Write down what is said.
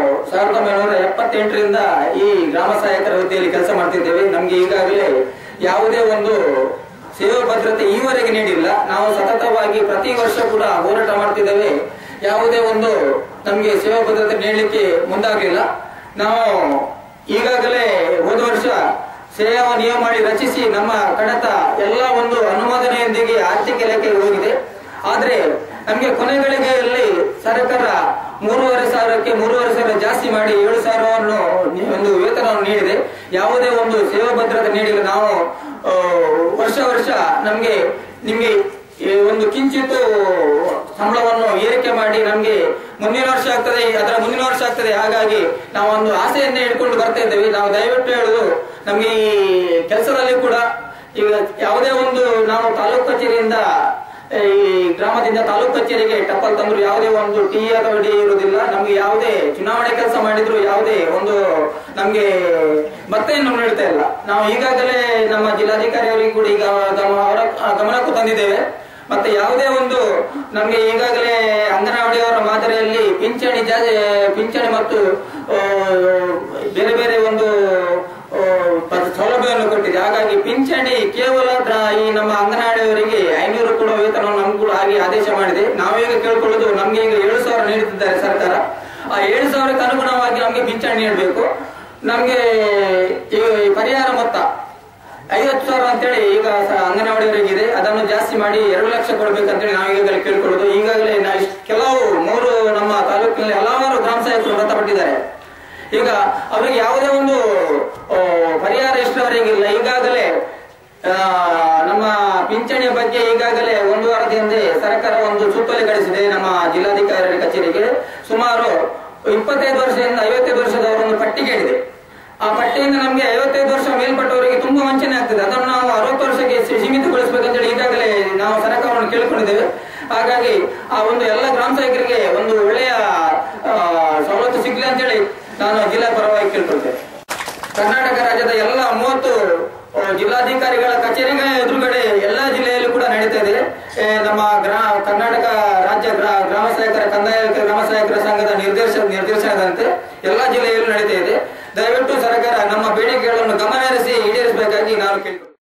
ಸಾವಿರದ ಒಂಬೈನೂರ ಎಪ್ಪತ್ತೆಂಟರಿಂದ ಈ ಗ್ರಾಮ ಸಹಾಯಕರ ಹುದ್ದೆಯಲ್ಲಿ ಕೆಲಸ ಮಾಡ್ತಿದ್ದೇವೆ ನಮ್ಗೆ ಈಗಾಗಲೇ ಯಾವುದೇ ಒಂದು ಸೇವಾ ಭದ್ರತೆ ಈವರೆಗೆ ನೀಡಿಲ್ಲ ನಾವು ಸತತವಾಗಿ ಪ್ರತಿ ವರ್ಷ ಕೂಡ ಹೋರಾಟ ಮಾಡ್ತಿದ್ದೇವೆ ಯಾವುದೇ ಒಂದು ನಮ್ಗೆ ಸೇವಾ ಭದ್ರತೆ ನೀಡಲಿಕ್ಕೆ ಮುಂದಾಗಲಿಲ್ಲ ನಾವು ಈಗಾಗಲೇ ಹೋದ ವರ್ಷ ಸೇವಾ ನಿಯಮಾವಳಿ ರಚಿಸಿ ನಮ್ಮ ಕಡತ ಎಲ್ಲ ಒಂದು ಅನುಮೋದನೆಯೊಂದಿಗೆ ಆರ್ಥಿಕ ಇಲಾಖೆಗೆ ಹೋಗಿದೆ ಆದ್ರೆ ನಮಗೆ ಕೊನೆಗಳಿಗೆಯಲ್ಲಿ ಸರ್ಕಾರ ಮೂರುವರೆ ಸಾವಿರಕ್ಕೆ ಮೂರುವರೆ ಸಾವಿರ ಜಾಸ್ತಿ ಮಾಡಿ ಏಳು ಸಾವಿರವನ್ನು ಒಂದು ವೇತನವನ್ನು ನೀಡಿದೆ ಯಾವುದೇ ಒಂದು ಸೇವಾ ಭದ್ರತೆ ನೀಡಿಲ್ಲ ನಾವು ಆ, ವರ್ಷ ವರ್ಷ ನಮ್ಗೆ ನಿಮ್ಗೆ ಈ ಒಂದು ಕಿಂಚಿತ್ತು ಸಂಬಳವನ್ನು ಏರಿಕೆ ಮಾಡಿ ನಮ್ಗೆ ಮುಂದಿನ ವರ್ಷ ಆಗ್ತದೆ ಅದರ ಮುಂದಿನ ವರ್ಷ ಆಗ್ತದೆ ಹಾಗಾಗಿ ನಾವು ಒಂದು ಆಸೆಯನ್ನೇ ಇಟ್ಕೊಂಡು ಬರ್ತಾ ಇದ್ದೇವೆ ನಾವು ದಯವಿಟ್ಟು ಹೇಳುದು ನಮ್ಗೆ ಈ ಕೆಲಸದಲ್ಲಿ ಕೂಡ ಈಗ ಯಾವುದೇ ಒಂದು ನಾವು ತಾಲೂಕು ಕಚೇರಿಯಿಂದ ಈ ಗ್ರಾಮದಿಂದ ತಾಲೂಕು ಕಚೇರಿಗೆ ಟಪ್ಪಲ್ ತಂದ್ರು ಯಾವುದೇ ಒಂದು ಟಿ ಅಥವಾ ಡಿ ಇರುವುದಿಲ್ಲ ನಮ್ಗೆ ಯಾವುದೇ ಚುನಾವಣೆ ಕೆಲಸ ಮಾಡಿದ್ರು ಯಾವುದೇ ಒಂದು ನಮ್ಗೆ ಭತ್ತೆಯನ್ನು ನೀಡ್ತಾ ಇಲ್ಲ ನಾವು ಈಗಾಗಲೇ ನಮ್ಮ ಜಿಲ್ಲಾಧಿಕಾರಿ ಅವರಿಗೆ ಕೂಡ ಈಗ ಗಮ- ಅವರ ಗಮನಕ್ಕೂ ತಂದಿದ್ದೇವೆ ಮತ್ತೆ ಯಾವುದೇ ಒಂದು ನಮ್ಗೆ ಈಗಾಗಲೇ ಅಂಗನವಾಡಿಯವರ ಮಾದರಿಯಲ್ಲಿ ಪಿಂಚಣಿ ಜಾ- ಪಿಂಚಣಿ ಮತ್ತು ಆ, ಬೇರೆ ಬೇರೆ ಒಂದು ಆ, ಪದ- ಸೌಲಭ್ಯವನ್ನು ಕೊಟ್ಟಿದೆ ಹಾಗಾಗಿ ಪಿಂಚಣಿ ಕೇವಲ ದ್ರ- ಈ ನಮ್ಮ ಅಂಗನವಾಡಿಯವರಿಗೆ ಐನೂರು ಕೊಡುವ ವೇತನವನ್ನು ನಮ್ಗೆ ಕೂಡ ಹಾಗೆ ಆದೇಶ ಮಾಡಿದೆ ನಾವೀಗ ಕೇಳ್ಕೊಳ್ಳೋದು ನಮ್ಗೆ ಈಗ ಏಳು ಸಾವಿರ ನೀಡುತ್ತಿದ್ದಾರೆ ಸರ್ಕಾರ ಆ ಏಳು ಸಾವಿರಕ್ಕೆ ಅನುಗುಣವಾಗಿ ನಮ್ಗೆ ಪಿಂಚಣಿ ನೀಡಬೇಕು ನಮ್ಗೆ ಈ ಪರಿಹಾರ ಮೊತ್ತ ಐವತ್ತು ಸಾವಿರ ಅಂತೇಳಿ ಈಗ ಸ- ಅಂಗನವಾಡಿಯವರಿಗೆ ಇದೆ ಅದನ್ನು ಜಾಸ್ತಿ ಮಾಡಿ ಎರಡು ಲಕ್ಷ ಕೊಡ್ಬೇಕಂತೇಳಿ ನಾವು ಈಗಾಗಲೇ ಕೇಳ್ಕೊಳ್ಳೋದು ಈಗಾಗಲೇ ನಾ- ಇಷ್ಟ್ ಕೆಲವು ಮೂರು ನಮ್ಮ ತಾಲೂಕಿನಲ್ಲಿ ಹಲವಾರು ಗ್ರಾಮ ಸಹಾಯಕರು ಮೃತಪಟ್ಟಿದ್ದಾರೆ ಈಗ ಅವರಿಗೆ ಯಾವುದೇ ಒಂದು ಆ, ಪರಿಹಾರ ಇಷ್ಟವರೆಗಿಲ್ಲ ಈಗಾಗಲೇ ಆ, ನಮ್ಮ ಪಿಂಚಣಿಯ ಬಗ್ಗೆ ಈಗಾಗಲೇ ಒಂದು ವಾರದ ಹಿಂದೆ ಸರ್ಕಾರ ಒಂದು ಸುತ್ತೋಲೆ ಗಳಿಸಿದೆ ನಮ್ಮ ಜಿಲ್ಲಾಧಿಕಾರಿ ಕಚೇರಿಗೆ ಸುಮಾರು ಇಪ್ಪತ್ತೈದು ವರ್ಷದಿಂದ ಐವತ್ತೈದು ವರ್ಷದವರ ಒಂದು ಪಟ್ಟಿ ಕೇಳಿದೆ ಆ ಪಟ್ಟಿಯಿಂದ ನಮಗೆ ಐವತ್ತೈದು ವರ್ಷ ಮೇಲ್ಪಟ್ಟವರಿಗೆ ತುಂಬಾ ವಂಚನೆ ಆಗ್ತದೆ ಅದನ್ನು ನಾವು ಅರವತ್ತು ವರ್ಷಕ್ಕೆ ಸಿ- ಸೀಮಿತಗೊಳಿಸಬೇಕಂತೇಳಿ ಈಗಾಗಲೇ ನಾವು ಸರ್ಕಾರವನ್ನು ಕೇಳಿಕೊಂಡಿದ್ದೇವೆ ಹಾಗಾಗಿ ಆ ಒಂದು ಎಲ್ಲ ಗ್ರಾಮ ಸಹಾಯಕರಿಗೆ ಒಂದು ಒಳ್ಳೆಯ ಆ, ಸವಲತ್ತು ಸಿಗ್ಲಿ ಅಂತೇಳಿ ನಾನು ಜಿಲ್ಲಾ ಪರವಾಗಿ ಕೇಳ್ಕೊಳ್ತೇನೆ ಕರ್ನಾಟಕ ರಾಜ್ಯದ ಎಲ್ಲ ಮೂವತ್ತು ಆ, ಜಿಲ್ಲಾಧಿಕಾರಿಗಳ ಕಚೇರಿಗಳ ಎದುರುಗಡೆ ಎಲ್ಲ ಜಿಲ್ಲೆಯಲ್ಲೂ ಕೂಡ ನಡೀತಾ ಇದೆ ಏ, ನಮ್ಮ ಗ್ರಾ ಕರ್ನಾಟಕ ರಾಜ್ಯ ಗ್ರಾ- ಗ್ರಾಮ ಸಹಾಯಕರ ಕಂದಾಯ ಗ್ರಾಮ ಸಹಾಯಕರ ಸಂಘದ ನಿರ್ದೇಶ ನಿರ್ದೇಶನದಂತೆ ಎಲ್ಲ ಜಿಲ್ಲೆಯಲ್ಲೂ ನಡೀತಾ ಇದೆ ದಯವಿಟ್ಟು ಸರ್ಕಾರ ನಮ್ಮ ಬೇಡಿಕೆಗಳನ್ನು ಗಮನ ಹರಿಸಿ ಈಡೇರಿಸಬೇಕಾಗಿ ನಾನು ಕೇಳ್ಕೊಳ್ತೇನೆ